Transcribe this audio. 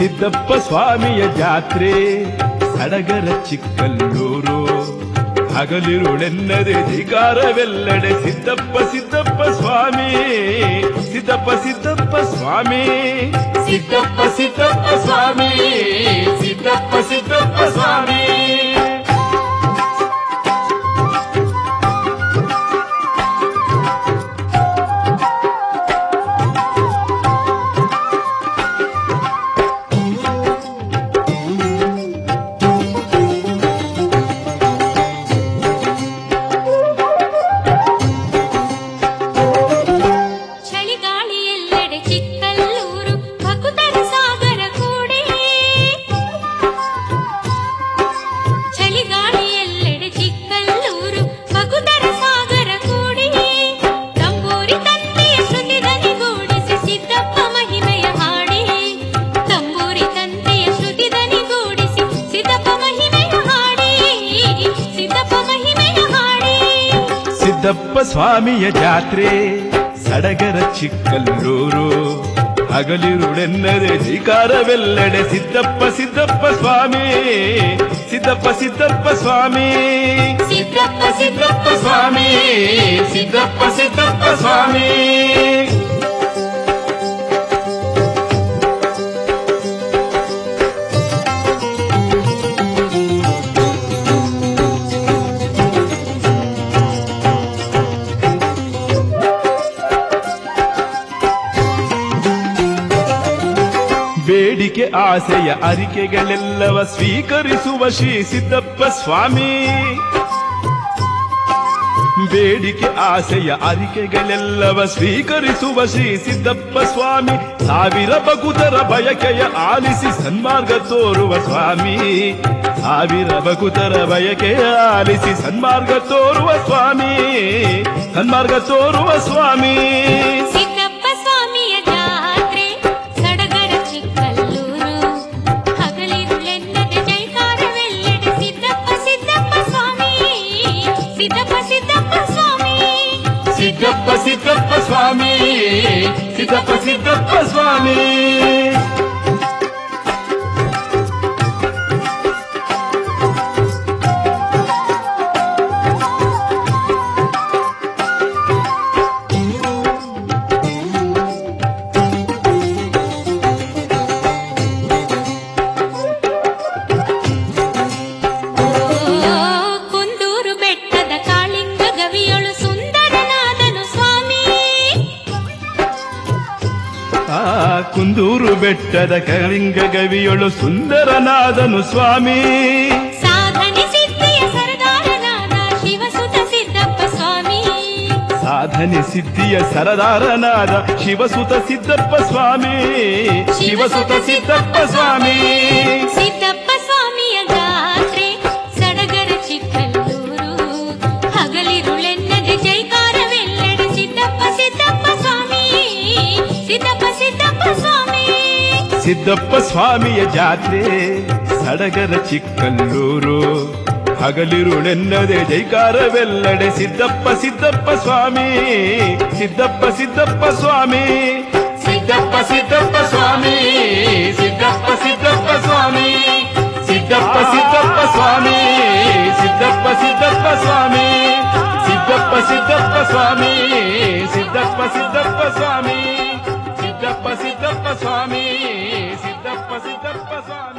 ಸಿದ್ದಪ್ಪ ಸ್ವಾಮಿಯ ಜಾತ್ರೆ ಸಡಗರ ಚಿಕ್ಕಲ್ಲೂರು ಹಗಲಿರುಳೆನ್ನದೆ ಧಿಕಾರವೆಲ್ಲಡೆ ಸಿದ್ದಪ್ಪ ಸಿದ್ದಪ್ಪ ಸ್ವಾಮಿ ಸಿದ್ದಪ್ಪ ಸಿದ್ದಪ್ಪ ಸ್ವಾಮಿ ಸಿದ್ದಪ್ಪ ಸಿದ್ದಪ್ಪ ಸ್ವಾಮಿ ಸಿದ್ದಪ್ಪ ಸಿದ್ದಪ್ಪ ಸ್ವಾಮಿ ಚಳಿಗಾಳಿಯೆಲ್ಲೆಡೆ ಚಿಕ್ಕಲ್ಲೂರು ಭಕುತರ ಸಾಗರ ಕೂಡಿ ಚಳಿಗಾಳಿಯೆಲ್ಲೆಡೆ ಚಿಕ್ಕಲ್ಲೂರು ಭಕುತರ ಸಾಗರ ಕೂಡಿ ತಂಬೂರಿ ತಂದೆಯ ಶ್ರುತಿ ದನಿಗೂಡಿಸಿ ಸಿದ್ದಪ್ಪ ಮಹಿಮೆಯ ಹಾಡಿ ತಂಬೂರಿ ತಂದೆಯ ಶ್ರುತಿ ದನಿಗೂಡಿಸಿ ಸಿದ್ದಪ್ಪ ಮಹಿಮೆಯ ಹಾಡಿ ಸಿದ್ದಪ್ಪ ಮಹಿಮೆಯ ಹಾಡಿ ಸಿದ್ದಪ್ಪ ಸ್ವಾಮಿಯ ಜಾತ್ರೆ ಸಡಗರ ಚಿಕ್ಕಲ್ಲೂರು ಹಗಲಿರುಳೆನ್ನದೆ ಧಿಕಾರವೆಲ್ಲಡೆ ಸಿದ್ದಪ್ಪ ಸಿದ್ದಪ್ಪ ಸ್ವಾಮಿ ಸಿದ್ದಪ್ಪ ಸಿದ್ದಪ್ಪ ಸ್ವಾಮಿ ಸಿದ್ದಪ್ಪ ಸಿದ್ದಪ್ಪ ಸ್ವಾಮಿ ಸಿದ್ದಪ್ಪ ಸಿದ್ದಪ್ಪ ಸ್ವಾಮಿ ಬೇಡಿಕೆ ಆಸೆಯ ಅರಿಕೆಗಳೆಲ್ಲವ ಸ್ವೀಕರಿಸುವ ಶ್ರೀ ಸಿದ್ದಪ್ಪ ಸ್ವಾಮಿ ಬೇಡಿಕೆ ಆಸೆಯ ಅರಿಕೆಗಳೆಲ್ಲವ ಸ್ವೀಕರಿಸುವ ಶ್ರೀ ಸಿದ್ದಪ್ಪ ಸ್ವಾಮಿ ಸಾವಿರ ಬಗುತರ ಬಯಕೆಯ ಆಲಿಸಿ ಸನ್ಮಾರ್ಗ ತೋರುವ ಸ್ವಾಮಿ ಸಾವಿರ ಬಗುತರ ಬಯಕೆಯ ಆಲಿಸಿ ಸನ್ಮಾರ್ಗ ತೋರುವ ಸ್ವಾಮಿ ಸನ್ಮಾರ್ಗ ತೋರುವ ಸ್ವಾಮಿ ಸಿದ್ದಪ್ಪ ಸ್ವಾಮಿಯ ಜಾತ್ರೆ ಸಡಗರ ಚಿಕ್ಕಲ್ಲೂರು ಹಗಲಿರುಳೆನ್ನದೆ ಜೈಕಾರವೆಲ್ಲೆಡೆ ಸಿದ್ದಪ್ಪ ಸಿದ್ದಪ್ಪ ಸ್ವಾಮಿ ಸಿದ್ದಪ್ಪ ಸಿದ್ದಪ್ಪ ಸ್ವಾಮಿ ಸಿದ್ದಪ್ಪ ಸಿದ್ದಪ್ಪ ಸ್ವಾಮಿ ಸಿದ್ದಪ್ಪ ಸಿದ್ದಪ್ಪ ಸ್ವಾಮಿ ಓ, ಕುಂದೂರು ಬೆಟ್ಟದ ಕಾಳಿಂಗ ಗವಿಯೊಳು ಸುಂದರನಾದನು ಸ್ವಾಮಿ ಆ ಕುಂದೂರು ಬೆಟ್ಟದ ಕಳಿಂಗ ಗವಿಯೊಳು ಸುಂದರನಾದನು ಸ್ವಾಮಿ ಸಾಧನೆ ಸಿದ್ಧಿಯ ಸರದಾರನಾದ ಶಿವಸುತ ಸಿದ್ದಪ್ಪ ಸ್ವಾಮಿ ಸಾಧನೆ ಸಿದ್ಧಿಯ ಸರದಾರನಾದ ಶಿವಸುತ ಸಿದ್ದಪ್ಪ ಸ್ವಾಮಿ ಶಿವಸುತ ಸಿದ್ದಪ್ಪ ಸ್ವಾಮಿ ಸಿದ್ದಪ್ಪ ಸ್ವಾಮಿಯ ಜಾತ್ರೆ ಸಡಗರ ಚಿಕ್ಕಲ್ಲೂರು ಹಗಲಿರುಳೆನ್ನದೆ ಜೈಕಾರವೆಲ್ಲೆಡೆ ಸಿದ್ದಪ್ಪ ಸಿದ್ದಪ್ಪ ಸ್ವಾಮಿ ಸಿದ್ದಪ್ಪ ಸಿದ್ದಪ್ಪ ಸ್ವಾಮಿ ಸಿದ್ದಪ್ಪ ಸ್ವಾಮಿಯ ಜಾತ್ರೆ ಸಡಗರ ಚಿಕ್ಕಲ್ಲೂರು ಹಗಲಿರುಳೆನ್ನದೆ ಜೈಕಾರವೆಲ್ಲಡೆ ಸಿದ್ದಪ್ಪ ಸಿದ್ದಪ್ಪ ಸ್ವಾಮಿ ಸಿದ್ದಪ್ಪ ಸಿದ್ದಪ್ಪ ಸ್ವಾಮಿ ಸಿದ್ದಪ್ಪ ಸಿದ್ದಪ್ಪ ಸ್ವಾಮಿ ಸಿದ್ದಪ್ಪ ಸಿದ್ದಪ್ಪ ಸ್ವಾಮಿ ಸಿದ್ದಪ್ಪ ಸಿದ್ದಪ್ಪ ಸ್ವಾಮಿ ಸಿದ್ದಪ್ಪ ಸಿದ್ದಪ್ಪ ಸ್ವಾಮಿ ಸಿದ್ದಪ್ಪ ಸಿದ್ದಪ್ಪ ಸ್ವಾಮಿ ಸಿದ್ದಪ್ಪ ಸಿದ್ದಪ್ಪ ಸ್ವಾಮಿ ಸಿದ್ದಪ್ಪ ಸಿದ್ದಪ್ಪ ಸ್ವಾಮಿ ಸಿದ್ದಪ್ಪ ಸಿದ್ದಪ್ಪ ಸ್ವಾಮಿ